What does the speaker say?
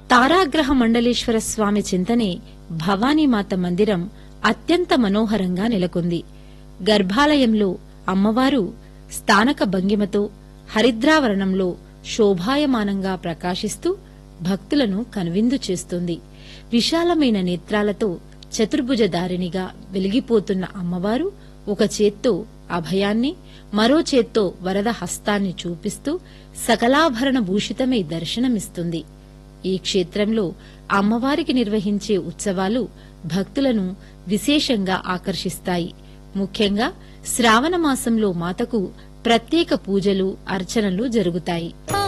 తారాగ్రహ మండలేశ్వర స్వామి చింతనే భవానీమాత మందిరం అత్యంత మనోహరంగా నెలకొంది గర్భాలయంలో అమ్మవారు స్థానక భంగిమతో హరిద్రావరణంలో శోభాయమానంగా ప్రకాశిస్తూ భక్తులను కనువిందు చేస్తుంది విశాలమైన నేత్రాలతో చతుర్భుజధారిణిగా వెలిగిపోతున్న అమ్మవారు ఒక చేత్తో అభయాన్ని మరో చేత్తో వరద హస్తాన్ని చూపిస్తూ సకలాభరణ భూషితమై దర్శనమిస్తుంది ఈ క్షేత్రంలో అమ్మవారికి నిర్వహించే ఉత్సవాలు భక్తులను విశేషంగా ఆకర్షిస్తాయి ముఖ్యంగా శ్రావణ మాసంలో మాతకు ప్రత్యేక పూజలు అర్చనలు జరుగుతాయి